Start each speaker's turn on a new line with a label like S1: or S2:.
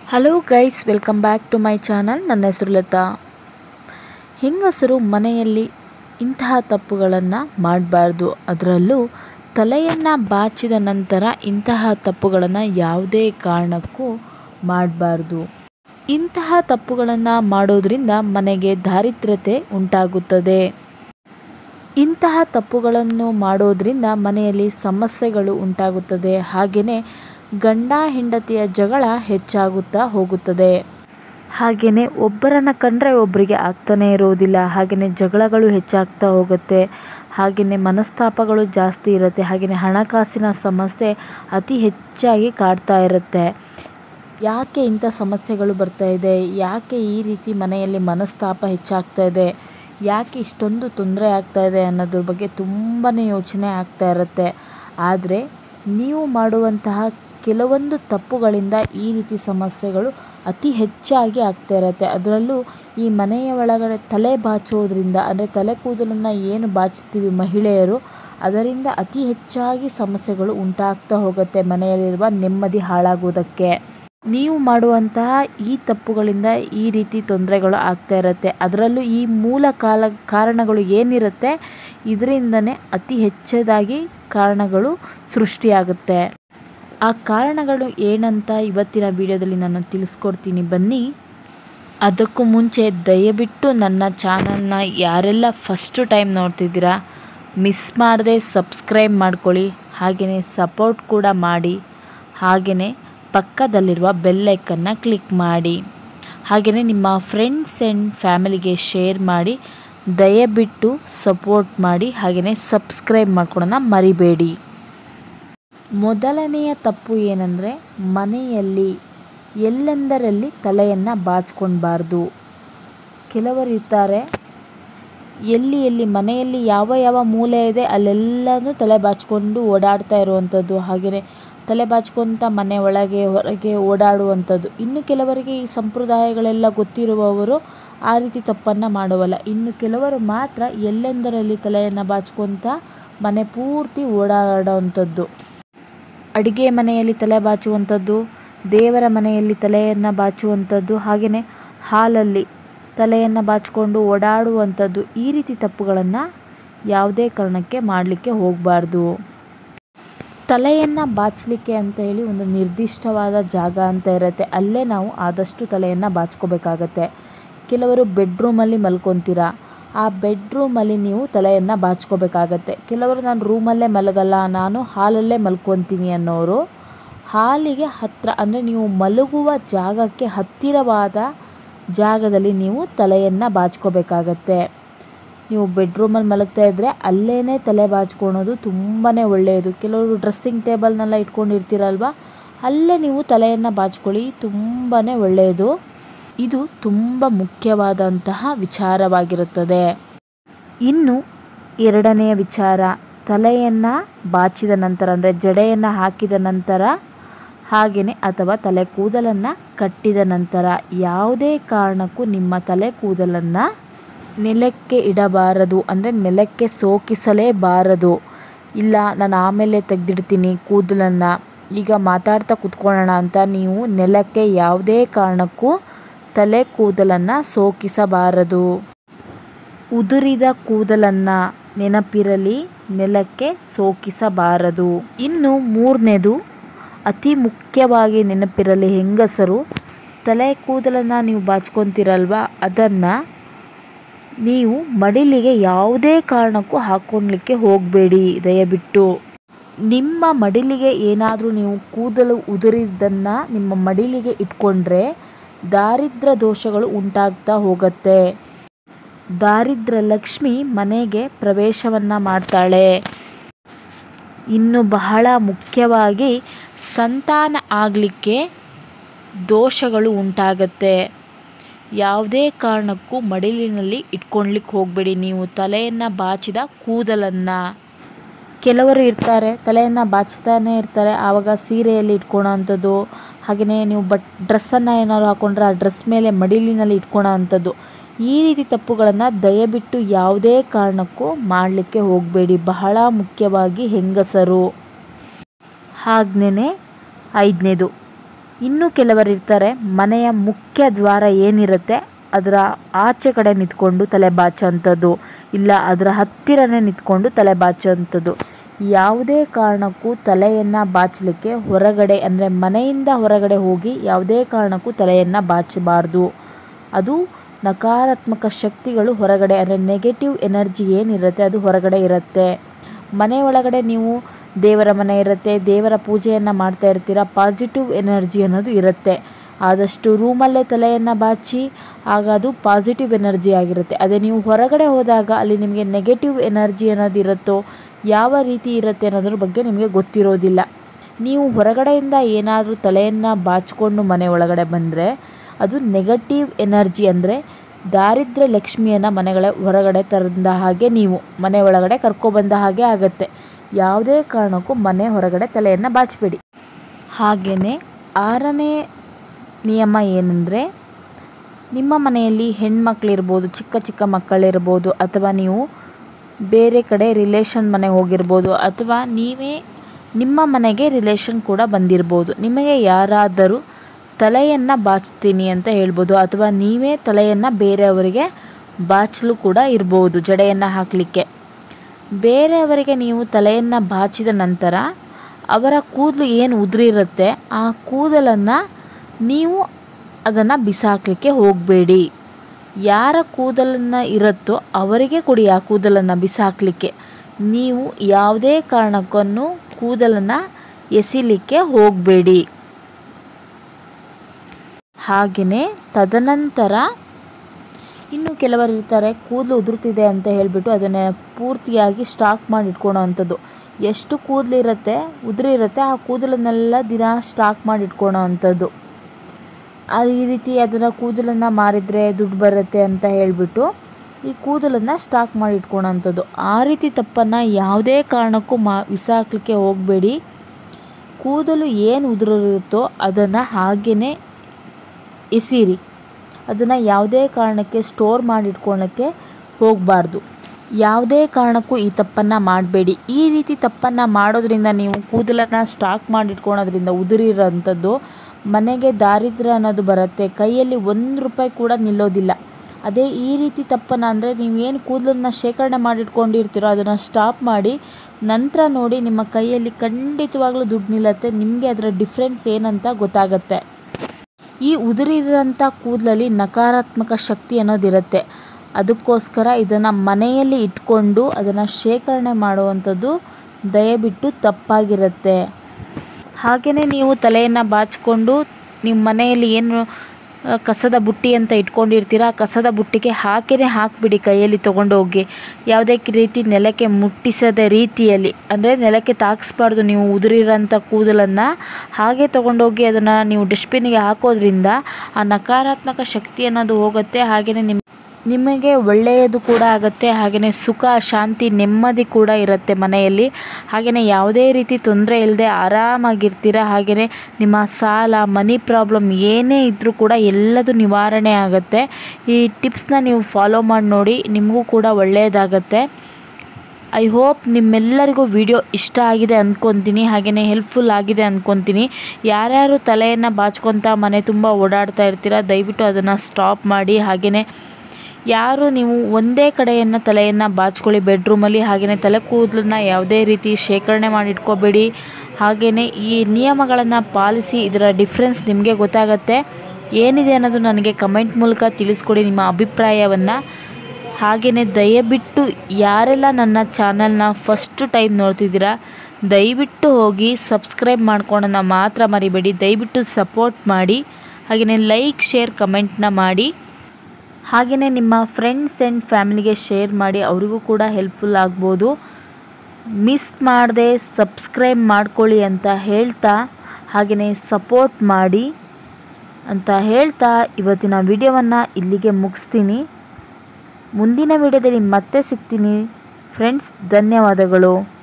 S1: hello guys welcome back to my channel ನನ್ನ ಹೆಸರು ಲತಾ ಹೆಂಗಸರು ಮನೆಯಲ್ಲಿ ಇಂತಹ ತಪ್ಪುಗಳನ್ನು ಮಾಡಬಾರ್ದು ಅದರಲ್ಲೂ ತಲೆಯನ್ನು ಬಾಚಿದ ನಂತರ ಇಂತಹ ತಪ್ಪುಗಳನ್ನು ಯಾವುದೇ ಕಾರಣಕ್ಕೂ ಮಾಡಬಾರ್ದು ಇಂತಹ ತಪ್ಪುಗಳನ್ನು ಮಾಡೋದರಿಂದ ಮನೆಗೆ ದಾರಿದ್ರ್ಯತೆ ಉಂಟಾಗುತ್ತದೆ ಇಂತಹ ತಪ್ಪುಗಳನ್ನು ಮಾಡೋದರಿಂದ ಮನೆಯಲ್ಲಿ ಸಮಸ್ಯೆಗಳು ಉಂಟಾಗುತ್ತದೆ ಹಾಗೆಯೇ ಗಂಡ ಹೆಂಡತಿಯ ಜಗಳ ಹೆಚ್ಚಾಗುತ್ತಾ ಹೋಗುತ್ತದೆ ಹಾಗೆಯೇ ಒಬ್ಬರನ್ನು ಕಂಡ್ರೆ ಒಬ್ಬರಿಗೆ ಆಗ್ತಾನೇ ಇರೋದಿಲ್ಲ ಹಾಗೆಯೇ ಜಗಳಗಳು ಹೆಚ್ಚಾಗ್ತಾ ಹೋಗುತ್ತೆ ಹಾಗೆಯೇ ಮನಸ್ತಾಪಗಳು ಜಾಸ್ತಿ ಇರುತ್ತೆ ಹಾಗೆಯೇ ಹಣಕಾಸಿನ ಸಮಸ್ಯೆ ಅತಿ ಹೆಚ್ಚಾಗಿ ಕಾಡ್ತಾ ಇರುತ್ತೆ ಯಾಕೆ ಇಂಥ ಸಮಸ್ಯೆಗಳು ಬರ್ತಾ ಇದೆ ಯಾಕೆ ಈ ರೀತಿ ಮನೆಯಲ್ಲಿ ಮನಸ್ತಾಪ ಹೆಚ್ಚಾಗ್ತಾ ಇದೆ ಯಾಕೆ ಇಷ್ಟೊಂದು ತೊಂದರೆ ಆಗ್ತಾ ಇದೆ ಅನ್ನೋದ್ರ ಬಗ್ಗೆ ತುಂಬಾ ಯೋಚನೆ ಆಗ್ತಾ ಇರುತ್ತೆ ಆದರೆ ನೀವು ಮಾಡುವಂತಹ ಕೆಲವೊಂದು ತಪ್ಪುಗಳಿಂದ ಈ ರೀತಿ ಸಮಸ್ಯೆಗಳು ಅತಿ ಹೆಚ್ಚಾಗಿ ಆಗ್ತಾ ಇರುತ್ತೆ ಅದರಲ್ಲೂ ಈ ಮನೆಯ ಒಳಗಡೆ ತಲೆ ಬಾಚೋದ್ರಿಂದ ಅಂದರೆ ತಲೆ ಕೂದಲನ್ನು ಏನು ಬಾಚ್ತೀವಿ ಮಹಿಳೆಯರು ಅದರಿಂದ ಅತಿ ಹೆಚ್ಚಾಗಿ ಸಮಸ್ಯೆಗಳು ಉಂಟಾಗ್ತಾ ಹೋಗುತ್ತೆ ಮನೆಯಲ್ಲಿರುವ ನೆಮ್ಮದಿ ಹಾಳಾಗೋದಕ್ಕೆ ನೀವು ಮಾಡುವಂತಹ ಈ ತಪ್ಪುಗಳಿಂದ ಈ ರೀತಿ ತೊಂದರೆಗಳು ಆಗ್ತಾ ಇರುತ್ತೆ ಅದರಲ್ಲೂ ಈ ಮೂಲ ಕಾಲ ಕಾರಣಗಳು ಏನಿರುತ್ತೆ ಇದರಿಂದನೇ ಅತಿ ಹೆಚ್ಚದಾಗಿ ಕಾರಣಗಳು ಸೃಷ್ಟಿಯಾಗುತ್ತೆ ಆ ಕಾರಣಗಳು ಏನಂತ ಇವತ್ತಿನ ವಿಡಿಯೋದಲ್ಲಿ ನಾನು ತಿಳಿಸ್ಕೊಡ್ತೀನಿ ಬನ್ನಿ ಅದಕ್ಕೂ ಮುಂಚೆ ದಯವಿಟ್ಟು ನನ್ನ ಚಾನಲ್ನ ಯಾರೆಲ್ಲ ಫಸ್ಟು ಟೈಮ್ ನೋಡ್ತಿದ್ದೀರಾ ಮಿಸ್ ಮಾಡದೆ ಸಬ್ಸ್ಕ್ರೈಬ್ ಮಾಡ್ಕೊಳ್ಳಿ ಹಾಗೆಯೇ ಸಪೋರ್ಟ್ ಕೂಡ ಮಾಡಿ ಹಾಗೆಯೇ ಪಕ್ಕದಲ್ಲಿರುವ ಬೆಲ್ಲೈಕನ್ನು ಕ್ಲಿಕ್ ಮಾಡಿ ಹಾಗೆಯೇ ನಿಮ್ಮ ಫ್ರೆಂಡ್ಸ್ ಆ್ಯಂಡ್ ಫ್ಯಾಮಿಲಿಗೆ ಶೇರ್ ಮಾಡಿ ದಯವಿಟ್ಟು ಸಪೋರ್ಟ್ ಮಾಡಿ ಹಾಗೆಯೇ ಸಬ್ಸ್ಕ್ರೈಬ್ ಮಾಡ್ಕೊಳ್ಳೋಣ ಮರಿಬೇಡಿ ಮೊದಲನೆಯ ತಪ್ಪು ಏನಂದರೆ ಮನೆಯಲ್ಲಿ ಎಲ್ಲೆಂದರಲ್ಲಿ ತಲೆಯನ್ನು ಬಾಚ್ಕೊಳ್ಬಾರ್ದು ಕೆಲವರು ಇರ್ತಾರೆ ಎಲ್ಲಿ ಎಲ್ಲಿ ಮನೆಯಲ್ಲಿ ಯಾವ ಯಾವ ಮೂಲೆ ಇದೆ ಅಲ್ಲೆಲ್ಲನೂ ತಲೆ ಬಾಚಿಕೊಂಡು ಓಡಾಡ್ತಾ ಇರುವಂಥದ್ದು ಹಾಗೆಯೇ ತಲೆ ಬಾಚ್ಕೊತ ಮನೆ ಒಳಗೆ ಹೊರಗೆ ಓಡಾಡುವಂಥದ್ದು ಇನ್ನು ಕೆಲವರಿಗೆ ಈ ಸಂಪ್ರದಾಯಗಳೆಲ್ಲ ಗೊತ್ತಿರುವವರು ಆ ರೀತಿ ತಪ್ಪನ್ನು ಮಾಡುವಲ್ಲ ಇನ್ನು ಕೆಲವರು ಮಾತ್ರ ಎಲ್ಲೆಂದರಲ್ಲಿ ತಲೆಯನ್ನು ಬಾಚ್ಕೊತ ಮನೆ ಪೂರ್ತಿ ಓಡಾಡೋವಂಥದ್ದು ಅಡುಗೆ ಮನೆಯಲ್ಲಿ ತಲೆ ಬಾಚುವಂಥದ್ದು ದೇವರ ಮನೆಯಲ್ಲಿ ತಲೆಯನ್ನು ಬಾಚುವಂಥದ್ದು ಹಾಗೆಯೇ ಹಾಲಲ್ಲಿ ತಲೆಯನ್ನು ಬಾಚಿಕೊಂಡು ಓಡಾಡುವಂಥದ್ದು ಈ ರೀತಿ ತಪ್ಪುಗಳನ್ನು ಯಾವುದೇ ಕಾರಣಕ್ಕೆ ಮಾಡಲಿಕ್ಕೆ ಹೋಗಬಾರ್ದು ತಲೆಯನ್ನು ಬಾಚಲಿಕ್ಕೆ ಅಂತ ಹೇಳಿ ಒಂದು ನಿರ್ದಿಷ್ಟವಾದ ಜಾಗ ಅಂತ ಇರುತ್ತೆ ಅಲ್ಲೇ ನಾವು ಆದಷ್ಟು ತಲೆಯನ್ನು ಬಾಚ್ಕೋಬೇಕಾಗತ್ತೆ ಕೆಲವರು ಬೆಡ್ರೂಮಲ್ಲಿ ಮಲ್ಕೊತೀರ ಆ ಬೆಡ್ರೂಮಲ್ಲಿ ನೀವು ತಲೆಯನ್ನು ಬಾಚ್ಕೋಬೇಕಾಗತ್ತೆ ಕೆಲವರು ನಾನು ರೂಮಲ್ಲೇ ಮಲಗಲ್ಲ ನಾನು ಹಾಲಲ್ಲೇ ಮಲ್ಕೊತೀನಿ ಅನ್ನೋರು ಹಾಲಿಗೆ ಹತ್ತಿರ ಅಂದರೆ ನೀವು ಮಲಗುವ ಜಾಗಕ್ಕೆ ಹತ್ತಿರವಾದ ಜಾಗದಲ್ಲಿ ನೀವು ತಲೆಯನ್ನು ಬಾಚ್ಕೋಬೇಕಾಗತ್ತೆ ನೀವು ಬೆಡ್ರೂಮಲ್ಲಿ ಮಲಗ್ತಾ ಇದ್ದರೆ ಅಲ್ಲೇ ತಲೆ ಬಾಚ್ಕೊಳೋದು ತುಂಬಾ ಒಳ್ಳೆಯದು ಕೆಲವರು ಡ್ರೆಸ್ಸಿಂಗ್ ಟೇಬಲ್ನೆಲ್ಲ ಇಟ್ಕೊಂಡಿರ್ತೀರಲ್ವ ಅಲ್ಲೇ ನೀವು ತಲೆಯನ್ನು ಬಾಚ್ಕೊಳ್ಳಿ ತುಂಬಾ ಒಳ್ಳೆಯದು ಇದು ತುಂಬ ಮುಖ್ಯವಾದಂತಹ ವಿಚಾರವಾಗಿರುತ್ತದೆ ಇನ್ನು ಎರಡನೆಯ ವಿಚಾರ ತಲೆಯನ್ನು ಬಾಚಿದ ನಂತರ ಅಂದರೆ ಜಡೆಯನ್ನು ಹಾಕಿದ ನಂತರ ಹಾಗೆಯೇ ಅಥವಾ ತಲೆ ಕೂದಲನ್ನು ಕಟ್ಟಿದ ನಂತರ ಯಾವುದೇ ಕಾರಣಕ್ಕೂ ನಿಮ್ಮ ತಲೆ ಕೂದಲನ್ನು ನೆಲಕ್ಕೆ ಇಡಬಾರದು ಅಂದರೆ ನೆಲಕ್ಕೆ ಸೋಕಿಸಲೇಬಾರದು ಇಲ್ಲ ನಾನು ಆಮೇಲೆ ತೆಗೆದಿಡ್ತೀನಿ ಕೂದಲನ್ನು ಈಗ ಮಾತಾಡ್ತಾ ಕೂತ್ಕೊಳ್ಳೋಣ ಅಂತ ನೀವು ನೆಲಕ್ಕೆ ಯಾವುದೇ ಕಾರಣಕ್ಕೂ ತಲೆ ಕೂದಲನ್ನು ಸೋಕಿಸಬಾರದು ಉದುರಿದ ಕೂದಲನ್ನು ನೆನಪಿರಲಿ ನೆಲಕ್ಕೆ ಸೋಕಿಸಬಾರದು ಇನ್ನು ಮೂರನೇದು ಅತಿ ಮುಖ್ಯವಾಗಿ ನೆನಪಿರಲಿ ಹೆಂಗಸರು ತಲೆ ಕೂದಲನ್ನು ನೀವು ಬಾಚ್ಕೊತೀರಲ್ವ ಅದನ್ನು ನೀವು ಮಡಿಲಿಗೆ ಯಾವುದೇ ಕಾರಣಕ್ಕೂ ಹಾಕ್ಕೊಳ್ಲಿಕ್ಕೆ ಹೋಗಬೇಡಿ ದಯವಿಟ್ಟು ನಿಮ್ಮ ಮಡಿಲಿಗೆ ಏನಾದರೂ ನೀವು ಕೂದಲು ಉದುರಿದ್ದನ್ನು ನಿಮ್ಮ ಮಡಿಲಿಗೆ ಇಟ್ಕೊಂಡ್ರೆ ದಾರಿದ್ರ್ಯ ದೋಷಗಳು ಉಂಟಾಗ್ತಾ ಹೋಗುತ್ತೆ ದಾರಿದ್ರ್ಯ ಲಕ್ಷ್ಮಿ ಮನೆಗೆ ಪ್ರವೇಶವನ್ನು ಮಾಡ್ತಾಳೆ ಇನ್ನು ಬಹಳ ಮುಖ್ಯವಾಗಿ ಸಂತಾನ ಆಗಲಿಕ್ಕೆ ದೋಷಗಳು ಉಂಟಾಗತ್ತೆ ಯಾವುದೇ ಕಾರಣಕ್ಕೂ ಮಡಿಲಿನಲ್ಲಿ ಇಟ್ಕೊಳ್ಲಿಕ್ಕೆ ಹೋಗಬೇಡಿ ನೀವು ತಲೆಯನ್ನು ಬಾಚಿದ ಕೂದಲನ್ನು ಕೆಲವರು ಇರ್ತಾರೆ ತಲೆಯನ್ನು ಬಾಚ್ತಾನೆ ಇರ್ತಾರೆ ಆವಾಗ ಸೀರೆಯಲ್ಲಿ ಇಟ್ಕೊಳೋ ಅಂಥದ್ದು ಹಾಗೆಯೇ ನೀವು ಬಟ್ ಡ್ರೆಸ್ಸನ್ನು ಏನಾದ್ರು ಹಾಕ್ಕೊಂಡ್ರೆ ಆ ಡ್ರೆಸ್ ಮೇಲೆ ಮಡಿಲಿನಲ್ಲಿ ಇಟ್ಕೊಳೋ ಅಂಥದ್ದು ಈ ರೀತಿ ತಪ್ಪುಗಳನ್ನು ದಯವಿಟ್ಟು ಯಾವುದೇ ಕಾರಣಕ್ಕೂ ಮಾಡಲಿಕ್ಕೆ ಹೋಗಬೇಡಿ ಬಹಳ ಮುಖ್ಯವಾಗಿ ಹೆಂಗಸರು ಹಾಗೆಯೇ ಐದನೇದು ಇನ್ನು ಕೆಲವರು ಇರ್ತಾರೆ ಮನೆಯ ಮುಖ್ಯ ದ್ವಾರ ಏನಿರುತ್ತೆ ಅದರ ಆಚೆ ಕಡೆ ನಿಂತ್ಕೊಂಡು ತಲೆ ಬಾಚೋಂಥದ್ದು ಇಲ್ಲ ಅದರ ಹತ್ತಿರನೇ ನಿಂತ್ಕೊಂಡು ತಲೆ ಬಾಚೋಂಥದ್ದು ಯಾವುದೇ ಕಾರಣಕ್ಕೂ ತಲೆಯನ್ನು ಬಾಚಲಿಕ್ಕೆ ಹೊರಗಡೆ ಅಂದರೆ ಮನೆಯಿಂದ ಹೊರಗಡೆ ಹೋಗಿ ಯಾವುದೇ ಕಾರಣಕ್ಕೂ ತಲೆಯನ್ನು ಬಾಚಬಾರ್ದು ಅದು ನಕಾರಾತ್ಮಕ ಶಕ್ತಿಗಳು ಹೊರಗಡೆ ಅಂದರೆ ನೆಗೆಟಿವ್ ಎನರ್ಜಿ ಏನಿರುತ್ತೆ ಅದು ಹೊರಗಡೆ ಇರುತ್ತೆ ಮನೆ ಒಳಗಡೆ ನೀವು ದೇವರ ಮನೆ ಇರುತ್ತೆ ದೇವರ ಪೂಜೆಯನ್ನು ಮಾಡ್ತಾ ಇರ್ತೀರ ಪಾಸಿಟಿವ್ ಎನರ್ಜಿ ಅನ್ನೋದು ಇರುತ್ತೆ ಆದಷ್ಟು ರೂಮಲ್ಲೇ ತಲೆಯನ್ನು ಬಾಚಿ ಆಗ ಅದು ಪಾಸಿಟಿವ್ ಎನರ್ಜಿ ಆಗಿರುತ್ತೆ ಅದೇ ನೀವು ಹೊರಗಡೆ ಹೋದಾಗ ಅಲ್ಲಿ ನಿಮಗೆ ನೆಗೆಟಿವ್ ಎನರ್ಜಿ ಅನ್ನೋದು ಇರುತ್ತೋ ಯಾವ ರೀತಿ ಇರುತ್ತೆ ಅನ್ನೋದ್ರ ಬಗ್ಗೆ ನಿಮಗೆ ಗೊತ್ತಿರೋದಿಲ್ಲ ನೀವು ಹೊರಗಡೆಯಿಂದ ಏನಾದರೂ ತಲೆಯನ್ನು ಬಾಚಿಕೊಂಡು ಮನೆ ಒಳಗಡೆ ಬಂದರೆ ಅದು ನೆಗೆಟಿವ್ ಎನರ್ಜಿ ಅಂದರೆ ದಾರಿದ್ರ್ಯ ಲಕ್ಷ್ಮಿಯನ್ನು ಮನೆಗಳ ಹೊರಗಡೆ ತರಂದ ಹಾಗೆ ನೀವು ಮನೆ ಒಳಗಡೆ ಕರ್ಕೊಬಂದ ಹಾಗೆ ಆಗುತ್ತೆ ಯಾವುದೇ ಕಾರಣಕ್ಕೂ ಮನೆ ಹೊರಗಡೆ ತಲೆಯನ್ನು ಬಾಚಬೇಡಿ ಹಾಗೆಯೇ ಆರನೇ ನಿಯಮ ಏನಂದರೆ ನಿಮ್ಮ ಮನೆಯಲ್ಲಿ ಹೆಣ್ಮಕ್ಳಿರ್ಬೋದು ಚಿಕ್ಕ ಚಿಕ್ಕ ಮಕ್ಕಳಿರ್ಬೋದು ಅಥವಾ ನೀವು ಬೇರೆ ಕಡೆ ರಿಲೇಷನ್ ಮನೆಗೆ ಹೋಗಿರ್ಬೋದು ಅಥವಾ ನೀವೇ ನಿಮ್ಮ ಮನೆಗೆ ರಿಲೇಷನ್ ಕೂಡ ಬಂದಿರ್ಬೋದು ನಿಮಗೆ ಯಾರಾದರೂ ತಲೆಯನ್ನು ಬಾಚ್ತೀನಿ ಅಂತ ಹೇಳ್ಬೋದು ಅಥವಾ ನೀವೇ ತಲೆಯನ್ನು ಬೇರೆಯವರಿಗೆ ಬಾಚಲು ಕೂಡ ಇರ್ಬೋದು ಜಡೆಯನ್ನು ಹಾಕಲಿಕ್ಕೆ ಬೇರೆಯವರಿಗೆ ನೀವು ತಲೆಯನ್ನು ಬಾಚಿದ ನಂತರ ಅವರ ಕೂದಲು ಏನು ಉದುರಿರುತ್ತೆ ಆ ಕೂದಲನ್ನು ನೀವು ಅದನ್ನು ಬಿಸಾಕಲಿಕ್ಕೆ ಹೋಗಬೇಡಿ ಯಾರ ಕೂದಲನ್ನು ಇರುತ್ತೋ ಅವರಿಗೆ ಕೊಡಿ ಆ ಕೂದಲನ್ನು ಬಿಸಾಕಲಿಕ್ಕೆ ನೀವು ಯಾವುದೇ ಕಾರಣಕ್ಕೂ ಕೂದಲನ್ನು ಎಸಿಲಿಕ್ಕೆ ಹೋಗಬೇಡಿ ಹಾಗೆಯೇ ತದನಂತರ ಇನ್ನು ಕೆಲವರು ಇರ್ತಾರೆ ಕೂದಲು ಉದುರ್ತಿದೆ ಅಂತ ಹೇಳಿಬಿಟ್ಟು ಅದನ್ನು ಪೂರ್ತಿಯಾಗಿ ಸ್ಟಾಕ್ ಮಾಡಿ ಇಟ್ಕೊಳೋ ಅಂಥದ್ದು ಎಷ್ಟು ಕೂದಲು ಇರುತ್ತೆ ಉದುರಿರುತ್ತೆ ಆ ಕೂದಲನ್ನೆಲ್ಲ ದಿನ ಸ್ಟಾಕ್ ಮಾಡಿ ಇಟ್ಕೊಳೋ ಅಂಥದ್ದು ಆ ಈ ರೀತಿ ಅದನ್ನು ಕೂದಲನ್ನು ಮಾರಿದರೆ ದುಡ್ಡು ಬರುತ್ತೆ ಅಂತ ಹೇಳಿಬಿಟ್ಟು ಈ ಕೂದಲನ್ನು ಸ್ಟಾಕ್ ಮಾಡಿ ಇಟ್ಕೊಳೋ ಅಂಥದ್ದು ಆ ರೀತಿ ತಪ್ಪನ್ನು ಯಾವುದೇ ಕಾರಣಕ್ಕೂ ಮಾ ಬಿಸಾಕಲಿಕ್ಕೆ ಹೋಗಬೇಡಿ ಕೂದಲು ಏನು ಉದುರಿರುತ್ತೋ ಅದನ್ನು ಹಾಗೆಯೇ ಎಸೀರಿ ಅದನ್ನು ಯಾವುದೇ ಕಾರಣಕ್ಕೆ ಸ್ಟೋರ್ ಮಾಡಿ ಇಟ್ಕೊಳ್ಳೋಕ್ಕೆ ಹೋಗಬಾರ್ದು ಯಾವುದೇ ಕಾರಣಕ್ಕೂ ಈ ತಪ್ಪನ್ನು ಮಾಡಬೇಡಿ ಈ ರೀತಿ ತಪ್ಪನ್ನು ಮಾಡೋದ್ರಿಂದ ನೀವು ಕೂದಲನ್ನು ಸ್ಟಾಕ್ ಮಾಡಿ ಇಟ್ಕೊಳೋದ್ರಿಂದ ಉದುರಿರೋಂಥದ್ದು ಮನೆಗೆ ದಾರಿದ್ರ್ಯ ಅನ್ನೋದು ಬರುತ್ತೆ ಕೈಯಲ್ಲಿ ಒಂದು ರೂಪಾಯಿ ಕೂಡ ನಿಲ್ಲೋದಿಲ್ಲ ಅದೇ ಈ ರೀತಿ ತಪ್ಪನ್ನು ಅಂದರೆ ನೀವು ಏನು ಕೂದಲನ್ನು ಶೇಖರಣೆ ಮಾಡಿಟ್ಕೊಂಡಿರ್ತೀರೋ ಅದನ್ನು ಸ್ಟಾಪ್ ಮಾಡಿ ನಂತರ ನೋಡಿ ನಿಮ್ಮ ಕೈಯಲ್ಲಿ ಖಂಡಿತವಾಗ್ಲೂ ದುಡ್ಡು ನಿಲ್ಲತ್ತೆ ನಿಮಗೆ ಅದರ ಡಿಫ್ರೆನ್ಸ್ ಏನಂತ ಗೊತ್ತಾಗತ್ತೆ ಈ ಉದುರಿರೋಂಥ ಕೂದಲಲ್ಲಿ ನಕಾರಾತ್ಮಕ ಶಕ್ತಿ ಅನ್ನೋದಿರುತ್ತೆ ಅದಕ್ಕೋಸ್ಕರ ಇದನ್ನು ಮನೆಯಲ್ಲಿ ಇಟ್ಕೊಂಡು ಅದನ್ನು ಶೇಖರಣೆ ಮಾಡುವಂಥದ್ದು ದಯವಿಟ್ಟು ತಪ್ಪಾಗಿರುತ್ತೆ ಹಾಗೆಯೇ ನೀವು ತಲೆಯನ್ನು ಬಾಚಿಕೊಂಡು ನಿಮ್ಮ ಮನೆಯಲ್ಲಿ ಏನು ಆ, ಕಸದ ಬುಟ್ಟಿ ಅಂತ ಇಟ್ಕೊಂಡಿರ್ತೀರ ಆ ಕಸದ ಬುಟ್ಟಿಗೆ ಹಾಕಿನೇ ಹಾಕಿಬಿಡಿ ಕೈಯಲ್ಲಿ ತೊಗೊಂಡೋಗಿ ಯಾವುದೇ ರೀತಿ ನೆಲಕ್ಕೆ ಮುಟ್ಟಿಸದ ರೀತಿಯಲ್ಲಿ ಅಂದರೆ ನೆಲಕ್ಕೆ ತಾಗಿಸ್ಬಾರ್ದು ನೀವು ಉದುರಿರೋಂಥ ಕೂದಲನ್ನು ಹಾಗೆ ತೊಗೊಂಡೋಗಿ ಅದನ್ನು ನೀವು ಡಸ್ಟ್ಬಿನ್ನಿಗೆ ಹಾಕೋದ್ರಿಂದ ಆ ನಕಾರಾತ್ಮಕ ಶಕ್ತಿ ಅನ್ನೋದು ಹೋಗುತ್ತೆ ಹಾಗೆಯೇ ನಿಮ್ಮ ನಿಮಗೆ ಒಳ್ಳೆಯದು ಕೂಡ ಆಗುತ್ತೆ ಹಾಗೆಯೇ ಸುಖ ಶಾಂತಿ ನೆಮ್ಮದಿ ಕೂಡ ಇರುತ್ತೆ ಮನೆಯಲ್ಲಿ ಹಾಗೆಯೇ ಯಾವುದೇ ರೀತಿ ತೊಂದರೆ ಇಲ್ಲದೆ ಆರಾಮಾಗಿರ್ತೀರ ಹಾಗೆಯೇ ನಿಮ್ಮ ಸಾಲ ಮನಿ ಪ್ರಾಬ್ಲಮ್ ಏನೇ ಇದ್ದರೂ ಕೂಡ ಎಲ್ಲದು ನಿವಾರಣೆ ಆಗುತ್ತೆ ಈ ಟಿಪ್ಸ್ನ ನೀವು ಫಾಲೋ ಮಾಡಿ ನೋಡಿ ನಿಮಗೂ ಕೂಡ ಒಳ್ಳೆಯದಾಗತ್ತೆ ಐ ಹೋಪ್ ನಿಮ್ಮೆಲ್ಲರಿಗೂ ವಿಡಿಯೋ ಇಷ್ಟ ಆಗಿದೆ ಅಂದ್ಕೊತೀನಿ ಹಾಗೆಯೇ ಹೆಲ್ಪ್ಫುಲ್ ಆಗಿದೆ ಅಂದ್ಕೊತೀನಿ ಯಾರ್ಯಾರು ತಲೆಯನ್ನು ಬಾಚ್ಕೊತ ಮನೆ ತುಂಬ ಓಡಾಡ್ತಾ ಇರ್ತೀರ ದಯವಿಟ್ಟು ಅದನ್ನು ಸ್ಟಾಪ್ ಮಾಡಿ ಹಾಗೆಯೇ ಯಾರು ನೀವು ಒಂದೇ ಕಡೆಯನ್ನು ತಲೆಯನ್ನು ಬಾಚ್ಕೊಳ್ಳಿ ಬೆಡ್ರೂಮಲ್ಲಿ ಹಾಗೆಯೇ ತಲೆ ಕೂದಲನ್ನ ಯಾವುದೇ ರೀತಿ ಶೇಖರಣೆ ಮಾಡಿ ಇಟ್ಕೋಬೇಡಿ ಹಾಗೆಯೇ ಈ ನಿಯಮಗಳನ್ನು ಪಾಲಿಸಿ ಇದರ ಡಿಫ್ರೆನ್ಸ್ ನಿಮಗೆ ಗೊತ್ತಾಗತ್ತೆ ಏನಿದೆ ಅನ್ನೋದು ನನಗೆ ಕಮೆಂಟ್ ಮೂಲಕ ತಿಳಿಸ್ಕೊಡಿ ನಿಮ್ಮ ಅಭಿಪ್ರಾಯವನ್ನು ಹಾಗೆಯೇ ದಯವಿಟ್ಟು ಯಾರೆಲ್ಲ ನನ್ನ ಚಾನಲ್ನ ಫಸ್ಟ್ ಟೈಮ್ ನೋಡ್ತಿದ್ದೀರಾ ದಯವಿಟ್ಟು ಹೋಗಿ ಸಬ್ಸ್ಕ್ರೈಬ್ ಮಾಡ್ಕೊಳ್ಳೋಣ ಮಾತ್ರ ಮರಿಬೇಡಿ ದಯವಿಟ್ಟು ಸಪೋರ್ಟ್ ಮಾಡಿ ಹಾಗೆಯೇ ಲೈಕ್ ಶೇರ್ ಕಮೆಂಟ್ನ ಮಾಡಿ ಹಾಗೆಯೇ ನಿಮ್ಮ ಫ್ರೆಂಡ್ಸ್ ಆ್ಯಂಡ್ ಫ್ಯಾಮಿಲಿಗೆ ಶೇರ್ ಮಾಡಿ ಅವರಿಗೂ ಕೂಡ ಹೆಲ್ಪ್ಫುಲ್ ಆಗ್ಬೋದು ಮಿಸ್ ಮಾಡದೆ ಸಬ್ಸ್ಕ್ರೈಬ್ ಮಾಡ್ಕೊಳ್ಳಿ ಅಂತ ಹೇಳ್ತಾ ಹಾಗೆಯೇ ಸಪೋರ್ಟ್ ಮಾಡಿ ಅಂತ ಹೇಳ್ತಾ ಇವತ್ತಿನ ವಿಡಿಯೋವನ್ನು ಇಲ್ಲಿಗೆ ಮುಗಿಸ್ತೀನಿ ಮುಂದಿನ ವಿಡಿಯೋದಲ್ಲಿ ಮತ್ತೆ ಸಿಗ್ತೀನಿ ಫ್ರೆಂಡ್ಸ್ ಧನ್ಯವಾದಗಳು